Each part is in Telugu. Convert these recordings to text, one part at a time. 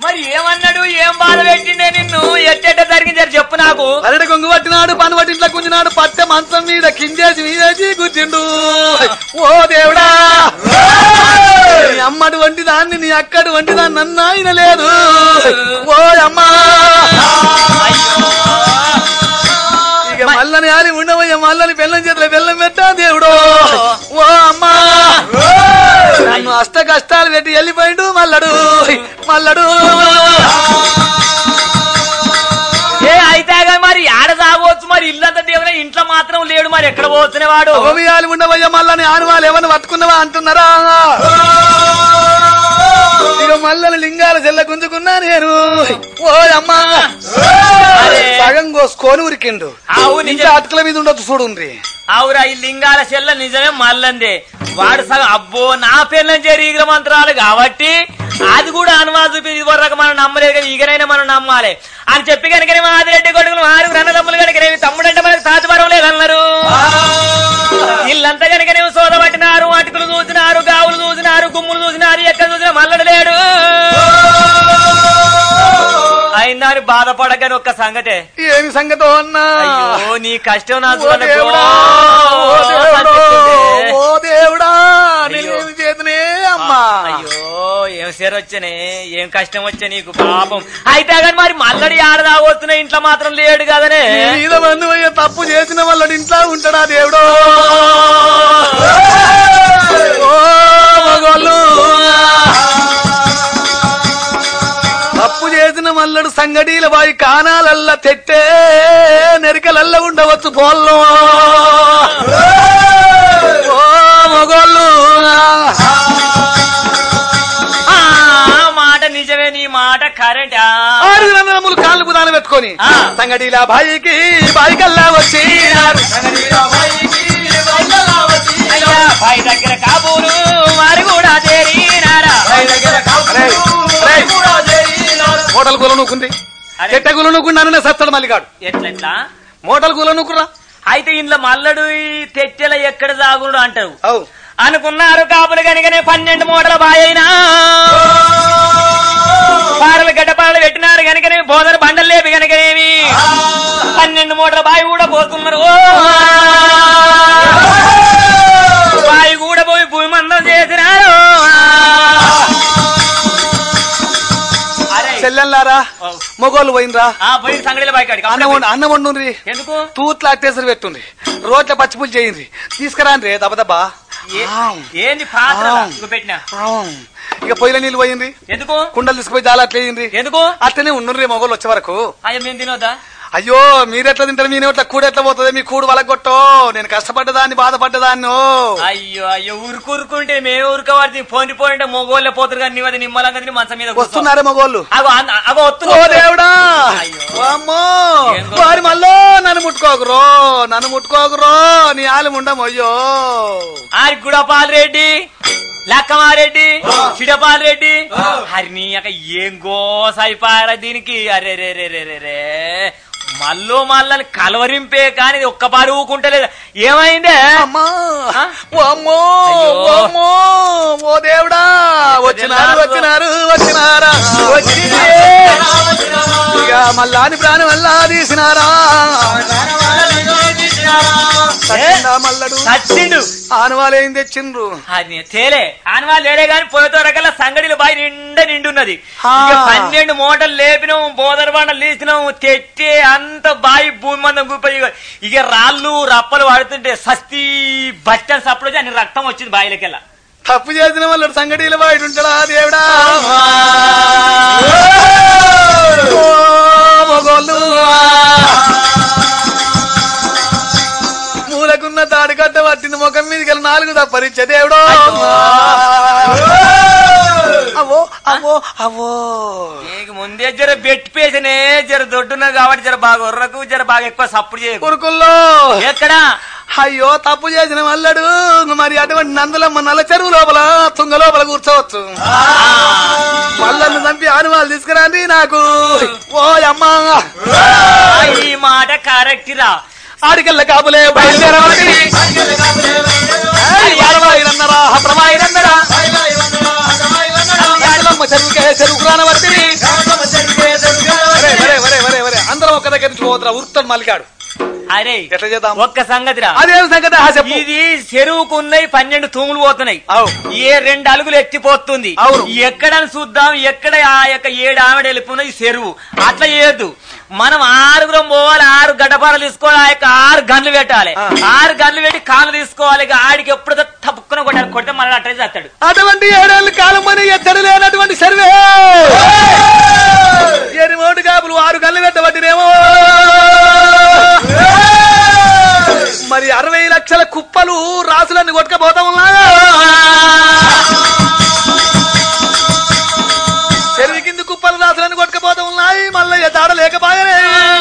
మరి ఏమన్నాడు ఏం బాధ పెట్టిండే నిన్ను ఎట్టెట్ట జరిగింది చెప్పు నాకు అరటి కొంగు పట్టినాడు పని పట్టింట్లో గుంజినాడు పట్టె మంచం మీద కిందేసి మీదేసి గుర్తిండు ఓ దేవుడా నీ అమ్మడు వంటి దాన్ని నీ అక్కడు వంటి దాన్ని నన్ను ఆయన లేదు ఓ అమ్మా ఇక మల్లని ఆరి ఉండవయ్య మల్లని బెల్లం చేతుల బెల్లం పెట్టా దేవుడు ఓ అమ్మా నన్ను అష్ట కష్టాలు పెట్టి వెళ్ళిపోయిండు మల్లడు మల్లడు ఏ అయితే కానీ మరి ఆడ సాగవచ్చు మరి ఇల్లంతా దేవునే ఇంట్లో మాత్రం లేడు మరి ఎక్కడ పోతున్న వాడు అవమియాలు ఉండవయ్య మల్లని ఆనవాళ్ళు ఏమన్నా పట్టుకున్నావా అంటున్నారా ఇక మల్లని లింగాల చెల్ల గుంజుకున్నా నేను ఓ అమ్మా అరే. సగం కోసుకొని ఉరికిండు ఆవు ఇంకా నిజం అటుకల మీద ఉండొచ్చు చూడుండ్రి ఆవురా ఈ లింగాల చెల్ల నిజమే మల్లందే వాడు సగం అబ్బో నా పేర్ల చేరీగ్ర మంత్రాలు కాబట్టి అది కూడా అనువాద చూపి వరకు మనం నమ్మలేదు కానీ ఈగనైనా మనం నమ్మాలి అని చెప్పి కనుక ఆదిరెడ్డి కొడుకులు ఆరుగురు అన్నదమ్ములు కనుక తమ్ముడంటే మనకు సాతువరం లేదన్నారు ఇల్లంతా కనుకనేమో సోద పట్టినారు అటుకులు చూసినారు గావులు చూసినారు గుమ్ములు చూసినారు ఎక్కడ చూసినా మల్లడు లేడు అయిందని బాధపడగాని ఒక్క సంగతే ఏమి సంగతో అన్నా అయ్యో నీ కష్టం నా ఓ దేవుడా ఓ దేవుడా ఓ దేవుడా నేనేమి చేతనే అమ్మా అయ్యో ఏం సేర వచ్చనే ఏం కష్టం వచ్చే నీకు పాపం అయితే కానీ మరి మల్లడి ఆడదా వస్తున్నా ఇంట్లో మాత్రం లేడు కదనే నీ మీద మందు అయ్యే తప్పు చేసిన వాళ్ళని ఇంట్లో ఉంటాడా దేవుడు ఓ మగోళ్ళు తప్పు చేసిన మల్లడు సంగడీల బాయి కానాలల్ల తెట్టే నెరికలల్ల ఉండవచ్చు పోల్లో ఓ మగోళ్ళు ఆ మాట నిజమే నీ మాట కరెంట్ ఆరుగురు అన్నదమ్ములు కాళ్ళు బుధాన పెట్టుకొని ఆ. సంగడీల బాయికి బాయికల్లా వచ్చి పై దగ్గర కాబూలు వారు కూడా చేరినారా మోటల్ కూల నూకుంది అరే. చెట్ట కూల నూకుండా సత్తడు మల్లిగాడు ఎట్లెట్లా మోటల్ కూల నూకురా అయితే ఇంట్లో మల్లడు ఈ తెట్టెల ఎక్కడ సాగుడు అంటారు అవు అనుకున్నారు కాపులు కనుకనే పన్నెండు మూటల బాయైనా పారలు గడ్డపారలు పెట్టినారు కనుకనే బోదరు బండలు లేపి కనుకనేమి పన్నెండు మూటల బాయి కూడా పోతున్నారు ఓ! బాయి కూడా పోయి భూమి మందం చేసినారు అరే చెల్లెల్లారా ఓ. మొగోళ్ళు పోయినరా ఆ పోయి సంగడిల బాయి కాడికి అన్నం వండు- అన్నం వండుండ్రి ఎందుకు తూట్ల అట్టేసరి పెట్టుండ్రి రోట్ల పచ్చిపులు చేయండి తీసుకురాండ్రి దబదబ్బా ఏ- ఆమ్. ఏంది పాత్ర ఆమ్. పెట్టినా ఆమ్. ఇక పొయ్యిల నీళ్ళు పోయింది ఎందుకు కుండలు తీసుకుపోయి జాల అట్లేయండి ఎందుకు అట్లనే ఉండుండ్రి మొగోళ్ళు వచ్చే వరకు అయ్యో మేము తినొద్దా అయ్యో మీరెట్లా తింటారు మీ నోట్ల కూడ ఎట్లా పోతుంది మీ కూడు వలగొట్టో నేను కష్టపడ్డదాన్ని బాధపడ్డదాన్ని అయ్యో అయ్యో ఊరుకూరుకుంటే మేము ఊరుకోవాలి పోని పోయింటే మొగోళ్ళే పోతురు కానీ నీవది నిమ్మలంగా తిని మంచం మీద కూర్చో. వస్తున్నారే మగోళ్ళు అగో అన్న- అగో ఓ వస్తున్నా దేవుడా అయ్యో. ఓ అమ్మో ఏం గొప్ప. వారి మళ్ళో నన్ను ముట్టుకోకురో నన్ను ముట్టుకోకురో నీ ఆలు ఉండమయ్యో ఆరి గుడపాల్ రెడ్డి లక్కమారెడ్డి చిడపాల్ రెడ్డి హరి నీ అక్క ఏం గోస అయిపోయారా దీనికి అరే రే రే రే రే రే మల్లో మల్లని కలవరింపే కానీ ఇది ఒక్క పారి ఊకుంటలేదు ఏమైందే అమ్మా ఆ? ఓ అమ్మో అయ్యో. ఓ అమ్మో ఓ దేవుడా వచ్చినారు వచ్చినారు వచ్చినారా వచ్చింది ఇక మల్లాని ప్రాణం వల్ల తీసినారా సచ్చిందా మల్లడు సచ్చిండు ఆనవాలేం తెచ్చిండ్రు అది తేలే ఆనవాళ్ళు లేడే గాని పోయేతో రకాల సంగడిలు బాయి నిండా నిండున్నది హా. ఇక పన్నెండు మూటలు లేపినాం బోదర బండలు తీసినాం తెట్టే అంత బాయి భూమి మందం గుప్ప ఇక- ఇక రాళ్ళు రప్పలు పడుతుంటే సస్తి బట్టలు సప్పుడు అని రక్తం వచ్చింది బాయిలకెళ్ళ తప్పు చేసిన వాళ్ళు సంగడిలో బయట ఉంటాడా దేవుడా ఓ మగోళ్ళు మూలకున్న తాడు కట్ట పట్టింది ముఖం మీదకి వెళ్ళి నాలుగు తప్పరిచ్చే దేవుడు అవో అవో అవో నీకు ముందే జర బెట్టి పేసనే జర దొడ్డున్నది కాబట్టి జర బాగా ఉర్రకు జర బాగా ఎక్కువ సప్పుడు చేయకు కురుకుల్లో ఎక్కడ అయ్యో తప్పు చేసిన మల్లడు మరి అటువంటి నందులమ్మ నల్ల చెరువు లోపల తుంగ లోపల కూర్చోవచ్చు మల్లన్ను చంపి ఆనువాలు తీసుకురండి నాకు ఓ అమ్మా ఆ, ఈ మాట కరెక్ట్ రా ఆడికెళ్ళ కాబులే బయలుదేరవాలి ప్రమాయిరన్నరా నందులమ్మ చెరువుకే చెరువుకు రానవర్తిని దగ్గర నుంచి పోతున్నా ఉరుతాడు మల్లికాడు అరే ఎట్లా చేద్దాం ఒక్క సంగతిరా అదేం సంగతి ఆ చెప్పు ఇది చెరువుకు ఉన్నాయి పన్నెండు తూములు పోతున్నాయి అవు. ఏ రెండు అలుగులు ఎత్తిపోతుంది అవును. ఎక్కడని చూద్దాం ఎక్కడ ఆ యొక్క ఏడు ఆవిడ వెళ్ళిపోయినాయి చెరువు అట్లా చేయొద్దు మనం ఆరుగురం పోవాలి ఆరు గడ్డపారలు తీసుకోవాలి ఆ యొక్క ఆరు గన్లు పెట్టాలి ఆ. ఆరు గన్లు పెట్టి కాళ్ళు తీసుకోవాలి ఇక ఆడికి ఎప్పుడు తప్పుకున కొట్టాలి కొడితే మళ్ళీ అట్టే చేస్తాడు అటువంటి ఏడేళ్ళు కాలం అని ఎత్తడు లేనటువంటి సర్వే ఎనిమోటి కాపులు ఆరు కళ్ళు పెట్టబట్టినేమో మరి అరవై లక్షల కుప్పలు రాసులన్నీ కొట్టుకపోతా ఉన్నా చెరువు కింది కుప్పలు రాసులన్నీ కొట్టుకపోతా ఉన్నాయి మళ్ళీ ఎదాడ లేకపోయానే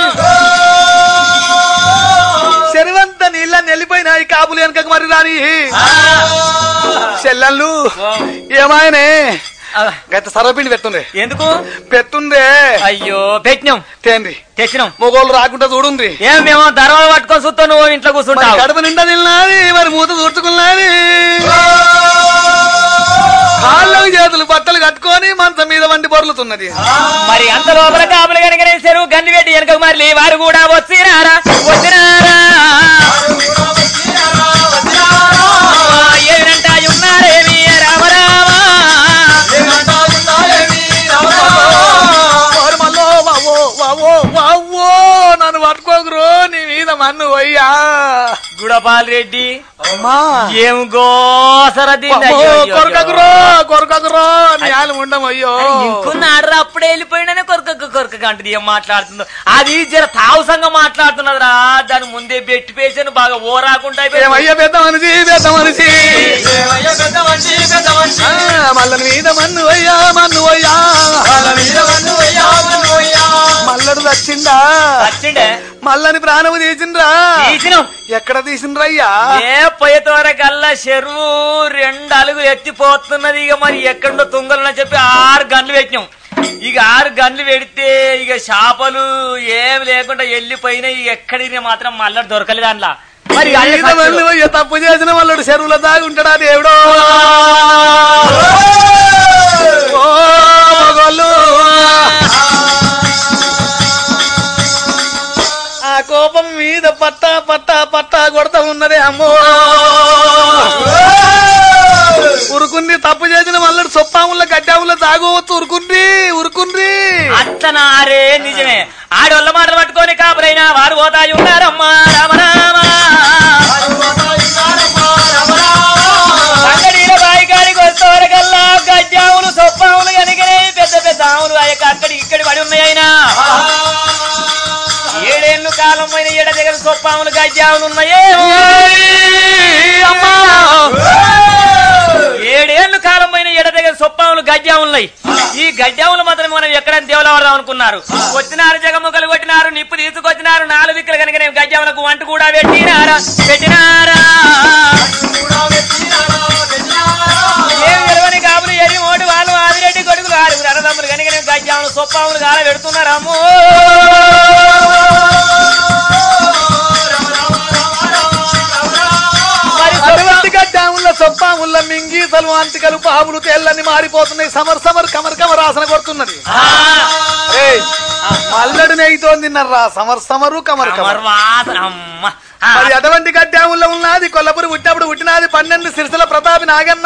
చెరువంతా నీళ్ళని వెళ్ళిపోయినాయి కాపులు వెనకకు మరి రాని చెల్లెళ్ళు ఏమాయనే గత సర్వపిండి పెట్టుండే ఎందుకు పెట్టుండే అయ్యో పెట్టినాం తేండి తెచ్చినాం మొగోళ్ళు రాకుండా చూడుండ్రి ఏం మేము దర్వాలు పట్టుకొని చూస్తావు నువ్వు ఇంట్లో మరి కూర్చుంటావు కడుపు నిండా తిన్నది మరి మూత చూర్చుకున్నది కాళ్ళకు చేతులు బట్టలు కట్టుకొని మంచం మీద వండి బొర్లుతున్నది మరి అంత లోపల కాపులు కనుక చెరువు గన్ను పెట్టి వెనక మరి వారు కూడా వచ్చినారా వచ్చినారా ఏమిటంట ఉన్నారేమి రామరామా ఓరి మల్లో వావో వావో వావో నన్ను పట్టుకోకురు నీ మీద మన్ను పోయ్యా గుడపాల్ రెడ్డి అమ్మా ఏం గోసర దీన్ని అయ్యో, అయ్యో, అయ్యో. కొరకకురో కొరకకురో నీ ఆలు ఉండమయ్యో ఇంకున్నాడు అప్పుడే వెళ్ళిపోయినానే కొరక కొరక అంటది ఏం మాట్లాడుతుందో అది జర తావుసంగా మాట్లాడుతున్నది రా దాని ముందే బెట్టి పేసాను బాగా ఓరాకుండా అయిపోయింది. ఏమయ్య పెద్ద మనిషి పెద్ద మనిషి ఆ, మల్లని మీద మన్ను అయ్యా మన్ను అయ్యా మల్లడు చచ్చిండా వచ్చిండే మల్లని ప్రాణము తీసిండ్రా తీసినాం ఎక్కడ తీసిండ్రయ్యా ఏ పోయేతోరకల్లా చెరువు రెండు అలుగులు ఎత్తిపోతున్నది ఇక మరి ఎక్కడో తుంగలని చెప్పి ఆరు గన్లు పెట్టినాం ఇక ఆరు గన్లు పెడితే ఇక చేపలు ఏమి లేకుండా వెళ్ళిపోయినాయి ఇక ఎక్కడికి మాత్రం మళ్ళీ దొరకలేదు అందులో మరి అన్ని మీద మన్ను సత్తులు. అయ్యా తప్పు చేసిన మల్లడు చెరువులో దాగి ఉంటాడా దేవుడో ఓ మగోళ్ళు ఆ కోపం మీద పట్టా పట్టా పట్టా కొడతా ఉన్నదే అమ్మో ఉరుకుంది తప్పు చేసిన మల్లడు సొప్పాముల గడ్డాముల దాగవచ్చు ఉరుకుండ్రి ఉరుకుండ్రి అత్తనారే నిజమే ఆడోళ్ళ మాటలు పట్టుకొని కాపురైనా వారు పోతాయి ఉన్నారమ్మా రామరామా అంగడిలో బాయికాడికి వస్తేవరకల్లా గజ్జాములు సొప్పాములు కనుకనే పెద్ద పెద్ద ఆవులు ఆ యొక్క అక్కడి ఇక్కడి పడి ఉన్నాయైనా ఏడేళ్ళు కాలం పైన ఏడ దగ్గర సొప్పాములు గజ్జాములు ఉన్నాయే అమ్మా ఏడేళ్లు కాలం పైన ఎడ దగ్గర సొప్పాములు గడ్జాములు ఉన్నాయి ఈ గడ్జాములు మాత్రం మనం ఎక్కడ దేవులవడదాం అనుకున్నారు వచ్చినారు జగముఖలు కొట్టినారు నిప్పు తీసుకొచ్చినారు నాలుగు దిక్కులు కనుక నేను గడ్జాములకు వంట కూడా పెట్టినారా పెట్టినారా ఏమి గెలవని కాపులు ఎరి ఓడి వాళ్ళు ఆదిరెడ్డి కొడుకులు ఆరుగురు అన్నదమ్ములు కనుక నేను గడ్జాములు సొప్పాములు కాల పెడుతున్నారమ్ము మరి సొప్ప- అటువంటి గడ్డాముల సొప్పాముల మింగీసలు అంతికలు పాములు తేళ్ళని మారిపోతున్నాయి సమర్ సమర్ కమర్ కమర్ ఆసన కొడుతున్నది ఆ, ఏయ్, మల్లడి నెయ్యితో తిన్నారా సమర్ సమరు కమర్ కమర్ మరి వాసన అమ్మ ఆ, మరి అటువంటి గడ్డాముల్లో ఉన్నది కొల్లపురి పుట్టినప్పుడు పుట్టినది పన్నెండు సిరిసల ప్రతాపి నాగన్న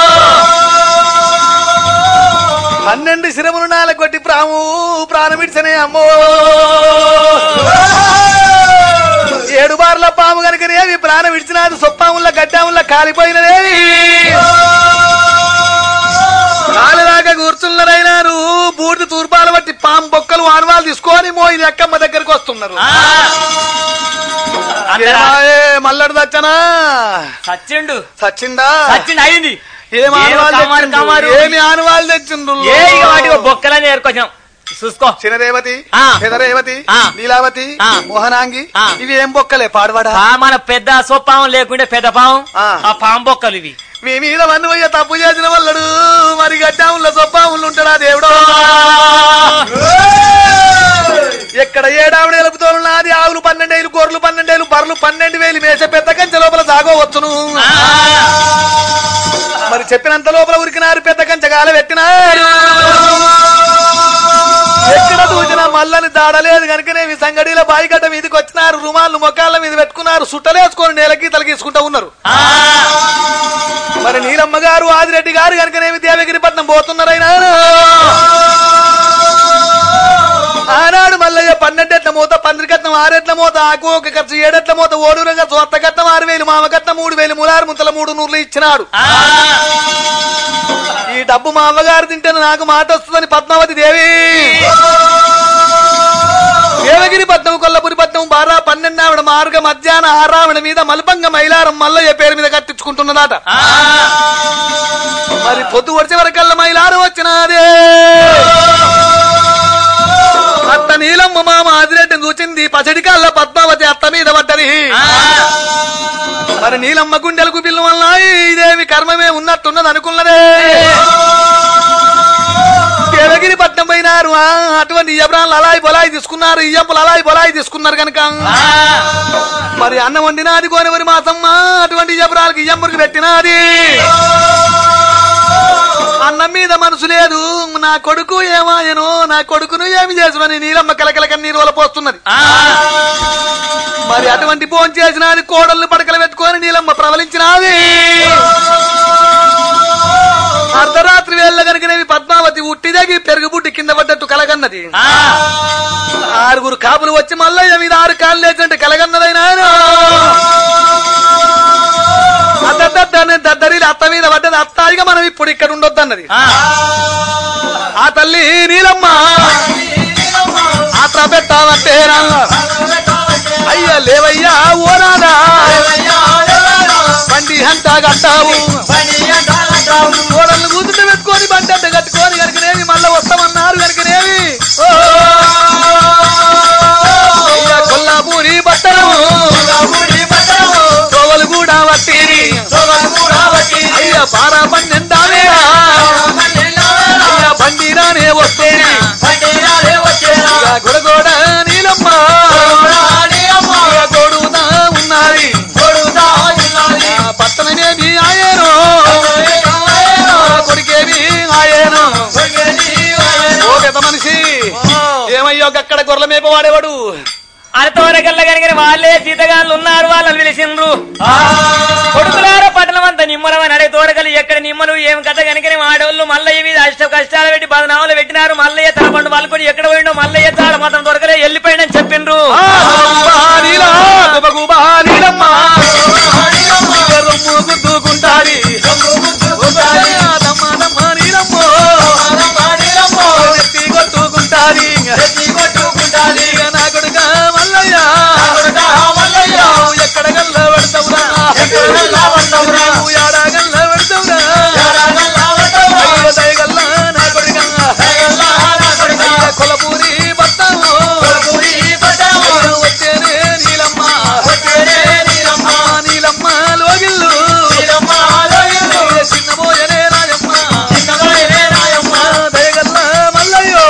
పన్నెండు శిరములు నాల కొట్టి ప్రాము ప్రాణమిడిచనే అమ్మో ఏడు బార్ల పాము కనుకనేవి ప్రాణం విడిచినది సొప్పాముల గడ్డాముల కాలిపోయినదేవి కాలిదాకా కూర్చున్నారైనారు బూడిద తూర్పాలు బట్టి పాము బొక్కలు ఆనవాలు తీసుకొని మోయి అక్కమ్మ దగ్గరికి వస్తున్నారు ఆ. అందరా ఏమాయే, మల్లడు దచ్చనా సచ్చిండు సచ్చిందా సచ్చిండు అయింది ఏం ఏం ఆనవాళ్ళు కమారు, తెచ్చిండ్రు? కమారు. ఏమి ఆనవాళ్ళు తెచ్చిండ్రు ఏ ఇక వాటి బొక్కలని ఏరుకొచ్చాం చూసుకో చినరేవతి ఆ. పెదరేవతి ఆ. నీలావతి ఆ. మోహనాంగి ఆ. ఇవి ఏం బొక్కలే పాడవాడా ఆ మన పెద్ద సొప్పావం లేకుంటే పెద్ద పావం ఆ. ఆ పాము బొక్కలు ఇవి మీ మీద వన్ను పోయే తప్పు చేసిన వల్లడు మరి గడ్డాముల్లో సొప్పాములు ఉంటాడా దేవుడో ఎక్కడ ఏడావిడ ఎలుపుతోనున్నది ఆవులు పన్నెండేలు గొర్రెలు పన్నెండేలు బర్రెలు పన్నెండు వేలు మేసే పెద్ద కంచె లోపల సాగవచ్చును ఆ. మరి చెప్పినంత లోపల ఉరికినారు పెద్ద కంచె గాల పెట్టినారు ఎక్కడ చూసిన మల్లని దాడలేదు కనుకనే మీ సంగడిలో బాయిగడ్డ మీదకి వచ్చినారు రుమాలు మొకాళ్ళ మీద పెట్టుకున్నారు సుట్టలేసుకొని నేలకి తలగీసుకుంటా ఉన్నారు ఆ, మరి నీలమ్మ గారు ఆదిరెడ్డి గారు కనుకనేమి దేవగిరిపట్నం పోతున్నారైనా ఆనాడు మల్లయ్య పన్నెండెట్ల మూత పందిరికట్నం ఆరెట్ల మూత ఆకు ఒక ఖర్చు ఏడెట్ల మూత ఓడూరం ఖర్చు అత్త కట్నం ఆరు వేలు మామ కట్నం మూడు వేలు ములారు ముంతల మూడు నూర్లు ఇచ్చినాడు ఆ, ఈ డబ్బు మా అమ్మగారు తింటే నాకు మాట వస్తుందని పద్మావతి దేవి దేవగిరి పట్నం కొల్లపురి పట్నం బారా పన్నెండు ఆవిడ మార్గ మధ్యాహ్న ఆరావిడ మీద మల్పంగ మైలారం మల్లయ్య పేరు మీద కట్టించుకుంటున్నదట ఆ, మరి పొద్దు వచ్చే వరకల్లా మైలారం వచ్చినాదే అత్త నీలమ్మ మామ ఆదిరెడ్డిని చూచింది పచ్చడి కల్ల పద్మావతి అత్త మీద పడ్డది ఆ, మరి నీలమ్మ గుండెలకు పిల్లు వల్ల ఇదేమి కర్మమే ఉన్నట్టున్నది అనుకున్నదే దేవగిరి పట్నం పోయినారు ఆ, అటువంటి ఇయ్యబ్రాన్లు అలాయి బొలాయి తీసుకున్నారు ఇయ్యంపులు అలాయి బొలాయి తీసుకున్నారు కనుక ఆ, మరి అన్నం వండినాది కోనవరి మాసమ్మ అటువంటి ఇయ్యబ్రాలకి ఇయ్యంపురికి పెట్టినాది అన్నం మీద మనసు లేదు నా కొడుకు ఏమాయను నా కొడుకును ఏమి చేసుమని నీలమ్మ కలకల కన్నీరు వల్ల పోస్తున్నది ఆ, మరి అటువంటి ఫోన్ చేసినది కోడల్ని పడకలు పెట్టుకొని నీలమ్మ ప్రవలించినది అర్ధరాత్రి వేళ కనుకనేవి పద్మావతి ఉట్టిదగి పెరుగు బుట్టి కింద పడ్డట్టు కలగన్నది ఆ, ఆరుగురు కాపులు వచ్చి మల్లయ్య మీద ఆరు కాళ్ళు లేచినట్టు కలగన్నదైనా దద్దరిలు అత్త మీద పడ్డది అత్తాయిగా మనం ఇప్పుడు ఇక్కడ ఉండొద్దన్నది ఆ, ఆ తల్లి నీలమ్మ ఆత్ర పెట్టావంటేనా అయ్యా లేవయ్యా ఓనాదా బండి అంతా కట్టావు కోడళ్ళు కూతురు పెట్టుకొని బండి అంత కట్టుకొని కనుకనేవి మళ్ళీ వస్తామన్నారు కనుకనేవి ఓ! అయ్యా కొల్లాపూరి బట్టలు తోవలు కూడా వట్టిరి అయ్యా బారా బండి ఎందావేరా అయ్యా బండి రానే వస్తుంది ఇక గొడగోడ నీలమ్మ ఇక గొడుగుతా ఉన్నది ఆ పట్టణమేమి ఆయను కొడుకేమి ఆయను ఓ పెద్ద మనిషి ఏమయ్యో అక్కడ గొర్రెల మేప వాడేవాడు అరతోరకల్లా కనుక వాళ్ళే జీతగాళ్ళు ఉన్నారు వాళ్ళని పిలిచిండ్రు కొడుకులార పట్టణం అంతా నిమ్మలమని అడే తోరకలు ఎక్కడ నిమ్మలు ఏం కథ కనుకనే ఆడవాళ్ళు మల్లయ్య మీద అష్ట కష్టాలు పెట్టి బదనామాలు పెట్టినారు మల్లయ్య తన పండు వాళ్ళు కూడా ఎక్కడ పోయిండో మల్లయ్య తాడ మాత్రం దొరకలే వెళ్ళిపోయిండని చెప్పిండ్రు ఆ, గుబా నీలా, గుబ గుబా నీలమ్మ. రొమ్ము గుద్దుకుంటాది. ఆ, దమ్మ దమ్మ నీలమ్మ. నెత్తి కొట్టుకుంటాది. ఇక నా కొడుక మల్లయ్య. నువ్వు ఎక్కడ గల్ల పెడతావురా? నువ్వు ఏడ గల్ల పెడతావురా? అయ్యో దయగల్ల నా కొడుక. అయ్యో కొలపూరి బస్తాము. వచ్చేనే నీలమ్మ అమ్మ నీలమ్మ లోగిల్లు చిన్నబోయనే రాయమ్మ దయగల్ల మల్లయ్యో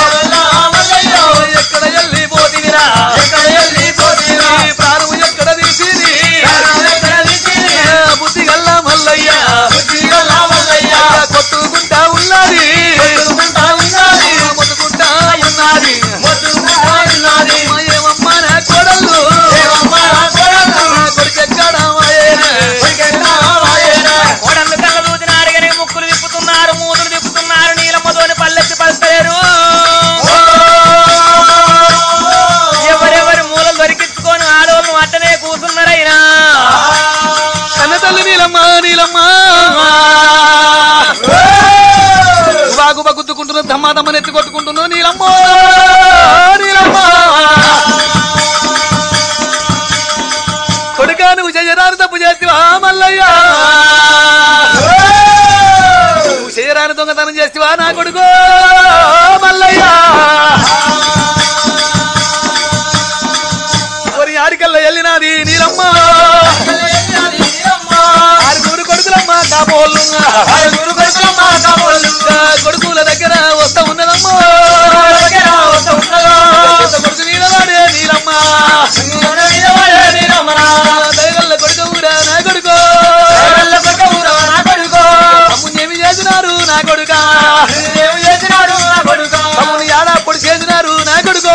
ఎక్కడ ఎల్లి పోతివిరా ఈ ప్రాణం ఎక్కడ తీసిరి బుద్ధి గల్ల మల్లయ్య కొట్టుకుంటా ఉన్నది మొత్తుకుంటా ఉన్నది అమ్మ ఏమమ్మ నా కోడళ్ళు కొడుకెక్కడ కోడళ్ళు కళ్ళ దూచినారు కనుక ముక్కులు తిప్పుతున్నారు మూతులు తిప్పుతున్నారు నీలమ్మతోని పల్లెత్తి పలుస్తలేరు ఎవరెవరి మూలలు దొరికించుకొని ఆడవాళ్ళు అట్టనే కూర్చున్నారైనా కన్న తల్లి నీలమ్మ నీలమ్మ బాగుబా గుద్దుకుంటున్న దమ్మా దమ్మని ఎత్తి కొట్టుకుంటున్నావు నీలమ్మ నీలమ్మ కొడుకా నువ్వు చేయరాని తప్పు చేస్తావా మల్లయ్య నువ్వు చేయరాని దొంగతనం చేస్తావా నా కొడుకు మల్లయ్య ఒరి ఆడికల్లా వెళ్ళినాది నీలమ్మ ఆరుగురు కొడుకులమ్మ కాబోళ్ళు కొడుకుల దగ్గర వస్తా ఉన్నదమ్మా పెద్ద కొడుకు నీలవాడే నీలమ్మ దయగల్ల కొడుకురా నా కొడుకు తమ్ముని చేసినారు నా కొడుక తమ్ముని యాడా పొడి చేసినారు నా కొడుకు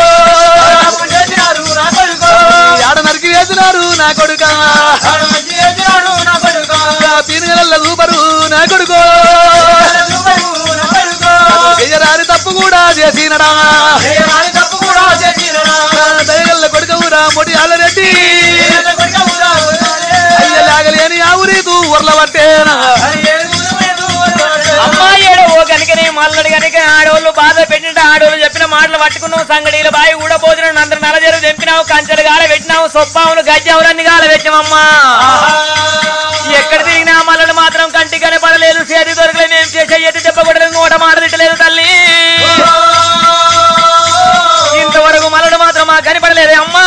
చేసినడా దయగల్ల కొడుకవురా మొడి ఆలరెడ్డి అయ్యలాగలేని ఆవురీతు ఉర్ల పట్టేనా అమ్మా ఏడో ఓ కనుకనే మల్లడు కనుక ఆడోళ్ళు బాధ పెట్టినట్టు ఆడోళ్ళు చెప్పిన మాటలు పట్టుకున్నావు సంగడీల బాయి కూడా పోతున్నాడు అందరు నలజరు తెంపినావు కంచెలు గాల పెట్టినావు సొప్పావును గజ్జావులన్నీ గాల పెట్టినమ్మా ఎక్కడ తిరిగినా మల్లడు మాత్రం కంటి కనపడలేదు చేతి దొరకలేదు ఏం చేసే ఎత్తి చెప్పకూడదు నోట మాట తిట్టలేదు తల్లి ఇంతవరకు మల్లడు మాత్రం మాకు కనపడలేదు అమ్మా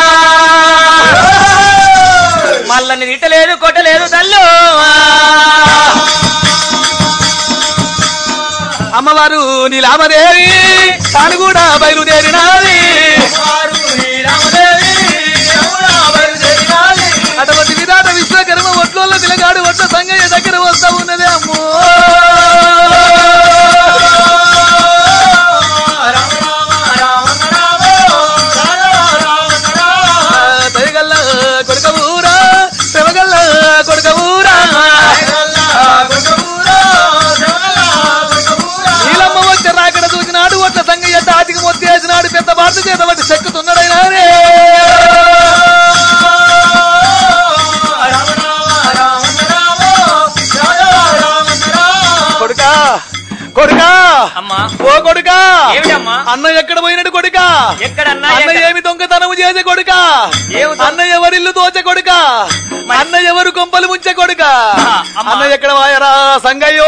మల్లని తిట్టలేదు కొట్టలేదు తల్లు అమ్మవారు నీలామదేవి తాను కూడా బయలుదేరినాది అటువంటి విరాట విశ్వకర్మ ఒట్లోళ్ళ తిలగాడు ఒట్ల సంగయ్య దగ్గర వస్తా ఉన్నది అమ్మో దయగల్ల కొడుక ఊరా శివగల్ల కొడుక ఊరా నీలమ్మ వచ్చి రాకడ చూసినాడు ఒట్ల సంగయ్య తాటికి మొత్తేసినాడు పెద్ద బాధ చేత బట్టి చెక్కుతున్నాడైనా రే కొడుకా కొడుకా అమ్మా ఓ కొడుకా ఏమిటమ్మా అన్న ఎక్కడ పోయినట్టు కొడుకా ఎక్కడన్నా అన్న ఎక్కడ- ఏమి దొంగతనము చేసే కొడుకా ఏమి దొంగ- అన్న ఎవరిల్లు దోచే కొడుకా అన్న ఎవరు కొంపలు ముంచే కొడుకా ఆ, అమ్మా. అన్న ఎక్కడ వాయరా సంగయ్యో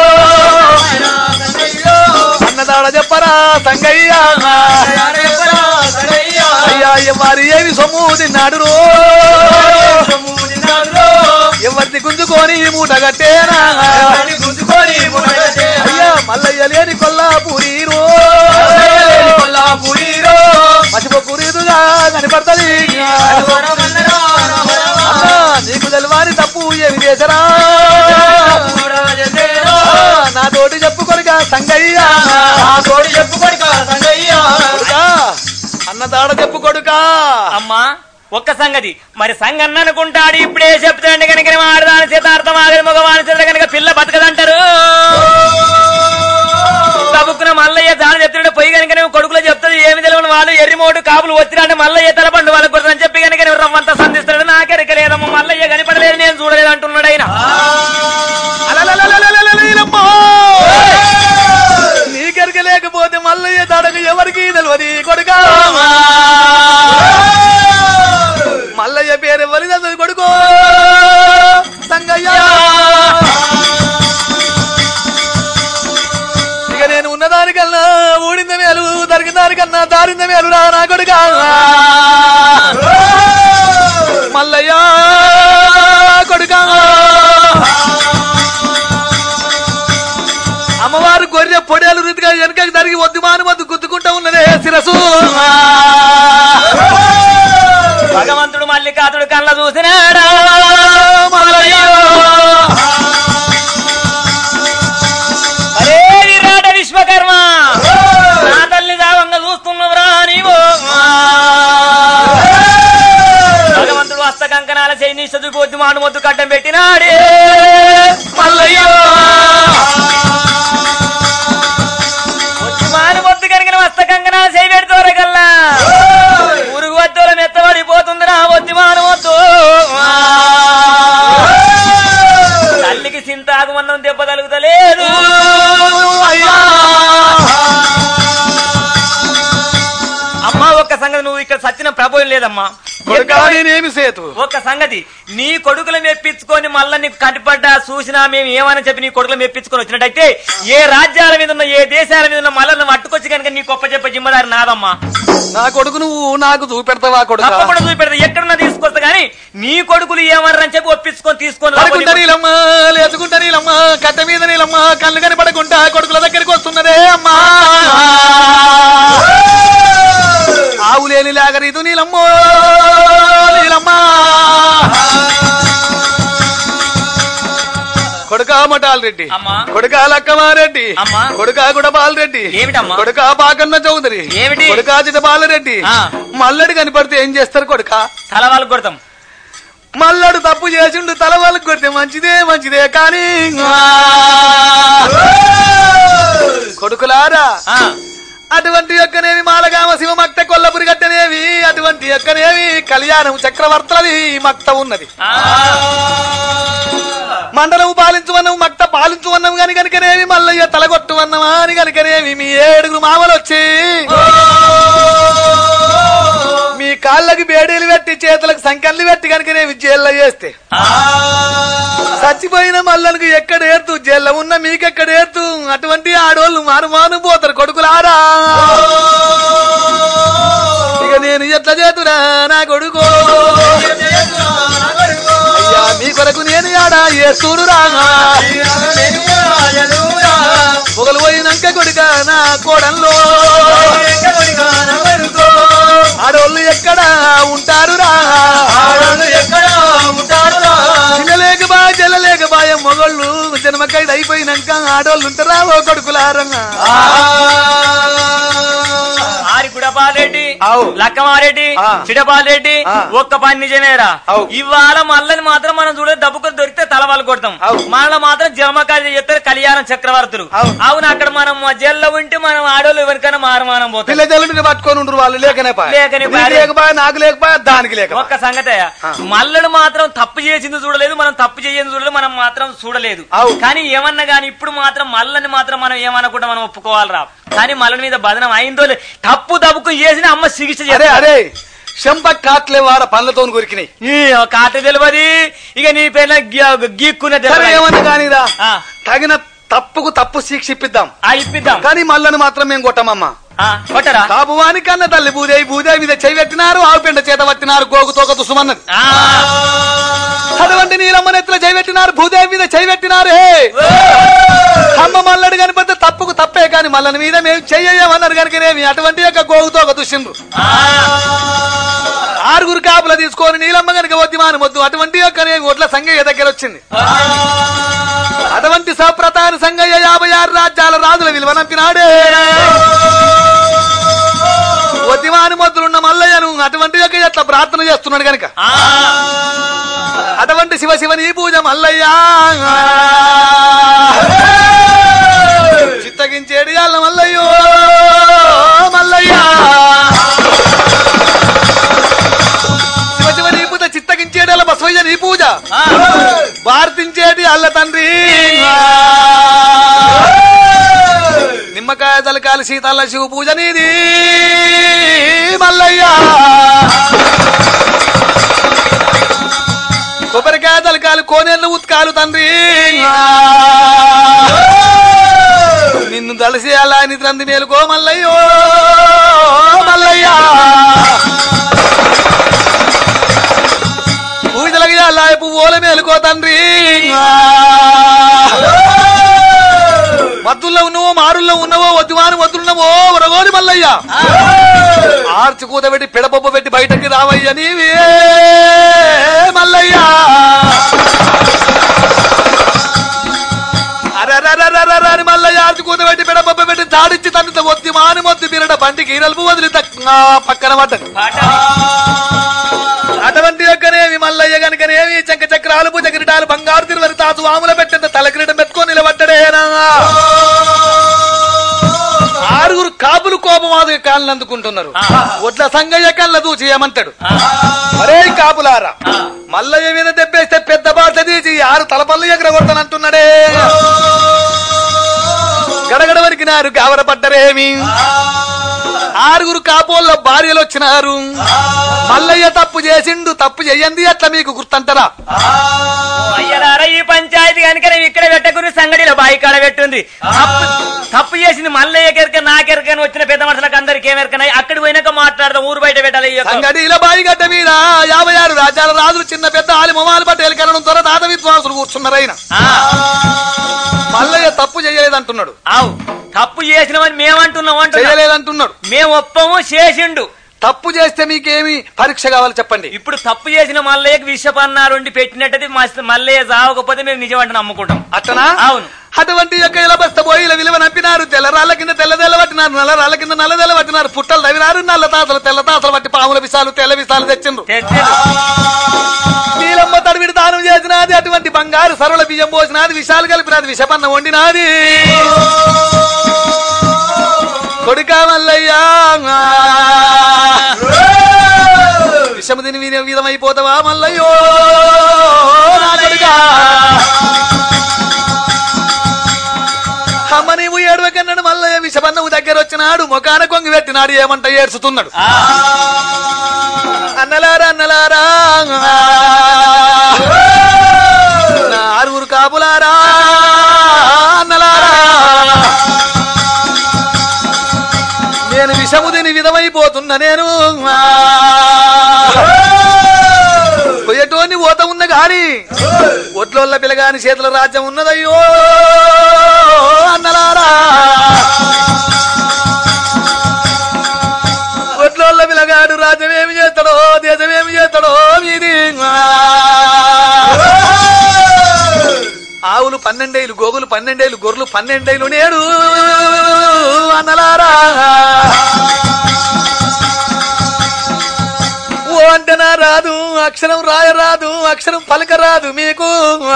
అన్నదాడ చెప్పరా సంగయ్య అయ్యా ఎవరి ఏమి సొమ్ము తిన్నాడు రో ఎవరిని గుంజుకొని మూట కట్టేనా అయ్యా మల్లయ్య లేని కొల్లాపూరి రో మసిపోకూరిదుగా కనపడతది అన్నా నీకు తెలవాని తప్పు ఏమి చేసరా ఆ, నా తోటి చెప్పు కొడుక సంగయ్య కొడుకా, అన్న తాడ చెప్పు కొడుకా అమ్మా ఒక్క సంగతి మరి సంగన్న అనుకుంటాడు ఇప్పుడే చెప్తాడు కనుక ఆడదాని చేత అర్థం ఆగని మగవాని చేత కనుక పిల్ల బతకదంటారు తబుక్కున మల్లయ్య దాని చెప్తుంటే పొయ్యి కనుక కొడుకులో చెప్తుంది ఏమి తెలియని వాళ్ళు ఎర్రిమోటు కాపులు వచ్చిరంటే మల్లయ్య తలపండు వాళ్ళకి కొడుతుందని చెప్పి కనుక రమ్మంతా సంధిస్తున్నాడు నాకెరక లేదమ్మ మల్లయ్య కనపడలేదు నేను చూడలేదు అంటున్నాడు ఆయన అలలలలలలలలలమ్మో! నీకెరక లేకపోతే మల్లయ్య తాడకు ఎవరికి తెలియదు కొడుకా మల్లయ్య పేరు ఎవరి తెలియదు కొడుకో సంగయ్య ఇక నేను ఉన్నదానికన్నా ఊడింద మేలు దరికిన దానికన్నా దారింద మేలు రా నా కొడుకా మల్లయ్య కొడుకా అమ్మవారు గొర్రె పొడేలు రీతిగా వెనకకి జరిగి వద్దు మాను వద్దు గుద్దుకుంటా ఉన్నదే శిరసు భగవంతుడు మల్లికాతుడు కళ్ళ చూసినాడా మల్లయ్య అరే విరాట విశ్వకర్మ నా తల్లి దావంగా చూస్తున్నవరా నీవు భగవంతుడు హస్త కంకణాల చేయి చదువు పొద్దు మాను మొద్దు కట్టం పెట్టినాడే మల్లయ్య పొద్దు మాను మొద్దు కనుక హస్త కంకణాల చేయి పెడుతోర కల్లా ఉరుగు వద్దుల మెత్తబడిపోతుందిరా వద్దు మాను వద్దు తల్లికి చింతాకు మందం దెబ్బ తలుగుతలేదు అయ్యా అమ్మా ఒక్క సంగతి నువ్వు ఇక్కడ సచ్చిన ప్రభోయం లేదమ్మా కొడుకా నేనేమి సేతు ఒక్క సంగతి నీ కొడుకులు మెప్పించుకొని మళ్ళా నీకు కనిపడ్డా చూసినా మేము ఏమని చెప్పి నీ కొడుకులు మెప్పించుకొని వచ్చినట్టయితే ఏ రాజ్యాల మీద ఉన్న ఏ దేశాల మీద ఉన్న మళ్ళీ నువ్వు అట్టుకొచ్చి కనుక నీ గొప్ప చెప్పే జిమ్మదారి నాదమ్మా నా కొడుకు నువ్వు నాకు చూపెడతావా కొడుకా తప్పకుండా చూపెడతా ఎక్కడున్నా తీసుకొస్తా కానీ నీ కొడుకులు ఏమన్నారని చెప్పి ఒప్పించుకొని తీసుకొని పడుకుంటా రా. నీలమ్మ లేచుకుంటా నీలమ్మ కట్ట మీద నీలమ్మ కళ్ళు కనపడకుండా కొడుకుల దగ్గరికి వస్తున్నదే అమ్మా ఆవు లేని లాగరీదు నీలమ్మో నీలమ్మ కొడుక మటాల్ రెడ్డి అమ్మా కొడుక లక్కమారెడ్డి అమ్మా. కొడుక గుడపాల్ రెడ్డి ఏమిటమ్మా? కొడుక బాకన్న చౌదరి ఏమిటి? కొడుక చిటపాల రెడ్డి ఆ. మల్లడి కనపడితే ఏం చేస్తారు కొడుక తల వాళ్ళకి కొడతాం మల్లడు తప్పు చేసిండు తల వాళ్ళకి కొడితే మంచిదే మంచిదే కానీ కొడుకులారా ఆ, అటువంటి యొక్కనేవి మాలగామ శివ మక్త కొల్లపురి గట్టనేవి అటువంటి యొక్కనేవి కళ్యాణం చక్రవర్తులది మక్త ఉన్నది ఆ. మండలం పాలించువన్నము మక్త పాలించువన్నము గని కనుకనేవి మల్లయ్య తలగొట్టువన్నమా అని కనుకనేవి మీ ఏడుగురు మామలు వచ్చి మీ కాళ్ళకి బేడీలు పెట్టి చేతులకు సంకల్లు పెట్టి కనుకనేవి జైల్లో చేస్తే చచ్చిపోయిన మల్లనికి ఎక్కడ ఏర్తు జైల్లో ఉన్న మీకెక్కడ ఏర్తు అటువంటి ఆడోళ్ళు మారుమాను పోతారు కొడుకులారా ఇక నేను ఎట్లా చేతురా నా కొడుకో అయ్యా మీ కొరకు నేను ఆడా ఏ చూడురా పొగలు పోయినాక కొడుక నా కోడల్లో ఆడోళ్ళు ఎక్కడ ఉంటారురా చిన్నలేక బా జల్లలేక బాయ మొగళ్ళు జన్మకైడ్ అయిపోయినాక ఆడోళ్ళు ఉంటారా ఓ కొడుకులారంగా ఆరి గుడపాలరెడ్డి ఆవు. లక్కమారెడ్డి ఆ. చిడపాలరెడ్డి ఆ. ఒక్క పని నిజమేరా ఆవు. ఇవాళ మల్లని మాత్రం మనం చూడే దబ్బుకొని దొరికితే తలవాళ్ళు కొడతాం ఆవు. మనలో మాత్రం జమకాయ చెప్తారు కళ్యాణం చక్రవర్తులు ఆవు. అవును అక్కడ మనం జైల్లో ఉంటే మనం ఆడోళ్ళు ఎవరికైనా మారమానం పోతాం పిల్ల జల్లుని పట్టుకొని ఉండరు వాళ్ళు లేకనే పాయ. లేకనే నీకు పాయ. లేకపాయ నాకు లేకపాయ దానికి లేక ఒక్క సంగతే మల్లడు మాత్రం తప్పు చేసింది చూడలేదు మనం తప్పు చేసింది చూడలేదు మనం మాత్రం చూడలేదు ఆవు. కానీ ఏమన్నా గానీ ఇప్పుడు మాత్రం మల్లని మాత్రం మనం ఏమనకుండా మనం ఒప్పుకోవాలిరా కానీ మల్లడి మీద బదనం అయిందో లే- తప్పు తప్పుకు చేసిన అమ్మ చికిత్స అరే చేస్తారు అరే చెంప కాట్లే వార పండ్లతో కొరికినాయి ఈ కాట తెలియదు ఇక నీ పేర్ల గీక్కునే సరే తెలియదు ఏమన్నా కానీరా ఆ. తగిన తప్పుకు తప్పు శిక్ష ఇప్పిద్దాం ఆ ఇప్పిద్దాం కానీ మళ్ళని మాత్రం మేము కొట్టమమ్మా ఆ, కొట్టరా కాపువాని కన్న తల్లి భూదేవి భూదేవి మీద చెయ్యి పెట్టినారు ఆవు పిండ చేత పట్టినారు గోగు తోక దుసుమన్నది ఆ, అటువంటి నీలమ్మ నెత్తిలో చేయి పెట్టినారు భూదేవి మీద చేయి పెట్టినారు హే అమ్మ మల్లడు కనిపిస్తే తప్పుకు తప్పే కానీ మల్లని మీద మేము చెయ్యమన్నారు కనుకనేమి అటువంటి యొక్క గోగుతో ఒక దుష్యండ్రు ఆ, ఆరుగురు కాపుల తీసుకొని నీలమ్మ కనుక వద్ది మాను వద్దు అటువంటి యొక్క ఒడ్ల సంగయ్య దగ్గర వచ్చింది అటువంటి సప్రతాన సంగయ్య యాభై ఆరు రాజ్యాల రాజుల విలువ నంపినాడే వద్దిమాని మొద్దులున్న మల్లయ్యను అటువంటి యొక్క ఎట్లా ప్రార్థన చేస్తున్నాడు గనక ఆ, అటువంటి శివ శివని పూజ మల్లయ్యా చిత్తగించేడు యాళ్ళ మల్లయ్యో మల్లయ్యా శివ శివ నీ పూజ చిత్తగించేడు అల్ల బసవయ్య నీ పూజ ఆ. భారతించేటి అల్ల తండ్రి నిమ్మకాయ తలకాలి సీతల్ల శివ పూజ నీది మల్లయ్యా కొబ్బరికాయ తలకాలు కోనేళ్ళు ఉత్కాలు తండ్రి నిన్ను దలసి అలా నిద్రంది మేలుకో మల్లయ్యో మల్లయ్యా పూజలకి అలా పువ్వుల మేలుకో తండ్రి మద్దుల్లో ఉన్నవో మారుల్లో ఉన్నవో వద్దువాని వద్దులున్నవో వరగోని మల్లయ్య ఆర్చి కూత పెట్టి పిడపప్పు పెట్టి బయటకి రావయ్య నీవే మల్లయ్య అరరరరరర అని మల్లయ్య ఆర్చి కూత పెట్టి పిడపప్పు పెట్టి దాడిచ్చి తన్నుత ఒత్తి మాని మొత్తి పిరడ బండికి ఈరల్పు వదిలి తక్- ఆ పక్కన పడ్డది పాట. అటువంటి యొక్కనేమి మల్లయ్య గనుకనేమి చంక చక్రాలు భుజ కిరీటాలు బంగారు తిరువరి తాసు వాముల పెట్టిన తల కిరీటం పెట్టుకొని నిలబడ్డడేనా ఆరుగురు కాపులు కోపమాదు కాళ్ళని అందుకుంటున్నారు ఒడ్ల సంగయ్య కళ్ళ దూచి ఏమంటాడు అరే కాపులారా మల్లయ్య మీద దెబ్బేస్తే పెద్ద బాట తీసి ఆరు తలపల్లు ఎగరగొడతానంటున్నాడే గడగడ వరికినారు గావరపడ్డరేమి ఆరుగురు కాపోళ్ళ భార్యలు వచ్చినారు మల్లయ్య తప్పు చేసిండు తప్పు చెయ్యండి అట్లా మీకు గుర్తంటారా అయ్యలారా ఈ పంచాయతీ కనుక నేను ఇక్కడ పెట్టకుని సంగడిలో బాయి కాడ పెట్టుంది తప్పు తప్పు చేసింది మళ్ళీ ఎకెరక నాకెరకని వచ్చిన పెద్ద మనుషులకు అందరికి ఏమెరకనాయి అక్కడికి పోయినాక మాట్లాడదాం ఊరు బయట పెట్టాలి ఈ యొక్క- సంగడిల బాయిగడ్డ మీద యాభై ఆరు రాజ్యాల రాజులు చిన్న పెద్ద ఆలి మొమాలు పట్టేలు కరణం త్వర తాత విద్వాంసులు కూర్చున్నారైన ఆ, మల్లయ్య తప్పు చేయలేదంటున్నాడు ఆవు తప్పు చేసినవని మేమంటున్నాం అంటున్నాం చేయలేదంటున్నాడు మేము ఒప్పము చేసిండు తప్పు చేస్తే మీకేమి పరీక్ష కావాలి చెప్పండి ఇప్పుడు తప్పు చేసిన మల్లయ్యకి విషపన్నారు ఉండి పెట్టినట్టయితే మస్తు మల్లయ్య చావకపోతే మేము నిజమంటే నమ్ముకుంటాం అట్టనా అవును అటువంటి యొక్క ఇలా బస్త పోయి ఇలా విలువ నంపినారు తెల్ల రాళ్ళ కింద తెల్ల తెల్ల పట్టినారు నల్ల రాళ్ళ కింద నల్ల తెల్ల పట్టినారు పుట్టలు తవ్వినారు నల్ల తాతలు తెల్ల తాతలు పట్టి పాముల విషాలు తెల్ల విషాలు తెచ్చిండ్రు తెచ్చిండు. నీలమ్మ తడివిడి దానం చేసినది అటువంటి బంగారు సరళ బియ్యం పోసినది విషాలు కలిపినది విషపన్న వండినాది కొడుకా మల్లయ్యా విషము తిని వినే విధమైపోతావా మల్లయ్యో నా కొడుకా అమ్మ నీవు ఏడవకన్నాడు మల్లయ్య విషపన్నము దగ్గర వచ్చినాడు మొకాన కొంగి పెట్టినాడు ఏమంట ఏడ్చుతున్నాడు అన్నలారా అన్నలారా నా ఆరుగురు కాపులారా అన్నలారా నేను విషము తిని విధమైపోతున్నా నేను పోయేటోని ఓత ఉన్న గాని ఒట్లోళ్ళ పిల్లగాని చేతుల రాజ్యం ఉన్నదయ్యో అన్నలారా ఒట్లోళ్ళ పిల్లగాడు రాజ్యం ఏమి చేస్తాడో దేశం ఏమి చేస్తాడో మీది ఆవులు పన్నెండేలు గోగులు పన్నెండేలు గొర్రెలు పన్నెండేలు నేడు అన్నలారా ఓ అంటనా రాదు అక్షరం రాయరాదు అక్షరం పలకరాదు మీకు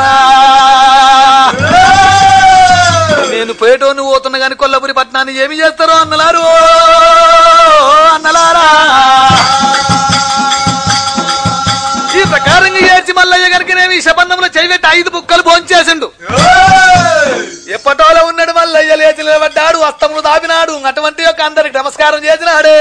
నేను పేటోను పోతున్నా గాని కొల్లపురి పట్టణాన్ని ఏమి చేస్తారో అన్నలారు అన్నలారా ఈ ప్రకారంగా ఏడ్చి మల్లయ్య గనుక నేను ఈ శబంధంలో చేయబెట్టి ఐదు బుక్కలు భోంచేసిండు ఎప్పటోలో ఉన్నాడు మల్లయ్య లేచి నిలబడ్డాడు అస్తములు దాపినాడు అటువంటి యొక్క అందరికి నమస్కారం చేసినాడే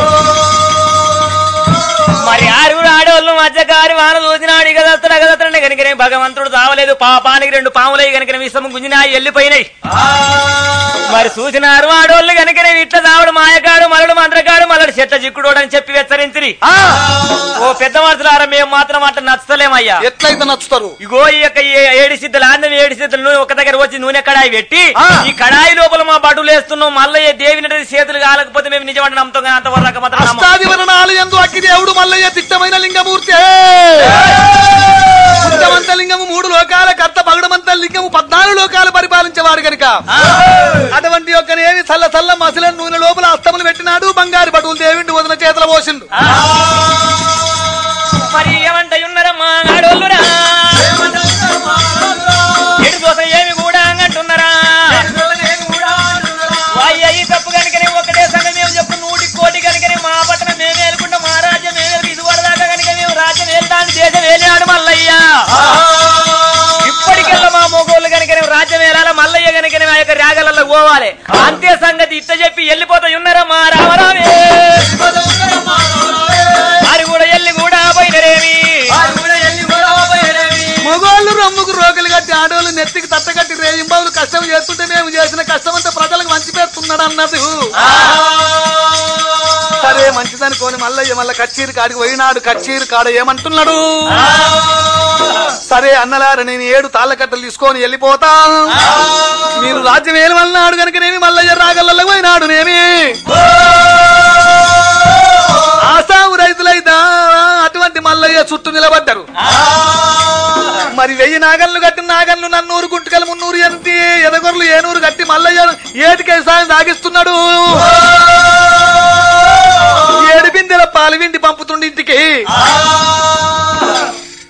మరి ఆరుగురు ఆడవాళ్ళు మధ్యకారి వాన చూసినాడు ఇక దత్తడు అగదత్తడు కనుకనే భగవంతుడు తావలేదు పాపానికి రెండు పాములై కనుక విషము గుంజినాయి వెళ్ళిపోయినాయి మరి చూసినారు ఆడోళ్ళు కనుకనే ఇట్లా దావుడు మాయకాడు మలడు మంత్రకాడు మలడు చెట్ట చిక్కుడు అని చెప్పి హెచ్చరించిరి ఆ, ఓ పెద్ద మనుషులారా మేము మాత్రం అట్లా నచ్చలేమయ్యా ఎట్లయితే నచ్చుతారు ఇగో ఈ యొక్క ఏ- ఏడు సిద్ధులు ఆందం ఏడు సిద్ధులు నూనె ఒక దగ్గర వచ్చి నూనె కడాయి పెట్టి ఆ. ఈ కడాయి లోపల మా బడులు వేస్తున్నాం మల్లయ్య దేవి నడి చేతులు కాలకపోతే మేము నిజమంటే నమ్ముతాం కానీ అంతవరకు మాత్రం నమ్మం. అష్టాదివరణాలు ఎందు అగ్గి దేవుడు మల్లయ్య తిట్టమైన లింగమూర్తి ఉత్తమంత లింగము మూడు లోకాల కర్త పగడమంత లింగము పద్నాలుగు లోకాలు పరిపాలించేవాడు గనుక అటువంటి యొక్కనేమి చల్ల చల్ల మసల నూనె లోపల అస్తములు పెట్టినాడు బంగారు బటువులు దేవుడి వదిన చేతుల పోసిండు మరి ఏమంటాయి ఉన్నారమ్మా ఆడోళ్ళురా ఎడు కోసం ఏమి కూడా అంటున్నారా వాయ్య ఈ తప్పు కనుకనే ఒకటే సంగతి మేము చెప్పు నూటి కోటి కనుకనే మా పట్టణం మేము వేలుకుంటాం మా రాజ్యం మేము వేలుకు ఇది పడదాకా కనుక మేము రాజ్యం వేలుతాను దేశం వేలాడు మల్లయ్య ఇప్పటికెల్లా మా మొగోళ్ళు కనుకనే రాజ్యం వేలాల మల్లయ్య కనుకనే ఆ యొక్క రాగలలో పోవాలి అంతే సంగతి ఇట్ట చెప్పి వెళ్ళిపోతా ఉన్నారమ్మా రామరామే వారు కూడా ఎల్లి కూడా పోయినరేమి మగోళ్ళు రొమ్ముకు రోగులు కట్టి ఆడోళ్ళు నెత్తికి తట్ట కట్టి రేయింబావులు కష్టం చేస్తుంటే మేము చేసిన కష్టం అంతా ప్రజలకు మంచి పెడుతున్నాడు అన్నది సరే మంచిదనుకోని మల్లయ్య మళ్ళా కచ్చీరు కాడికి పోయినాడు కచ్చీరు కాడ ఏమంటున్నాడు సరే అన్నలార నేను ఏడు తాళ్ళ కట్టలు తీసుకొని వెళ్ళిపోతా మీరు రాజ్యం ఏమన్నాడు కనుక నేమి మల్లయ్య రాగలలో పోయినాడు నేమి ఆసాము రైతులైతే అటువంటి మల్లయ్య చుట్టూ నిలబడ్డారు మరి వెయ్యి నాగన్లు కట్టి నాగన్లు నన్నూరు గుంటకలు మున్నూరు ఎనిమిది ఎదగొర్లు ఏనూరు కట్టి మల్లయ్య ఏటికై సాయం దాగిస్తున్నాడు ఏడు బిందెల పాలు విండి పంపుతుండి ఇంటికి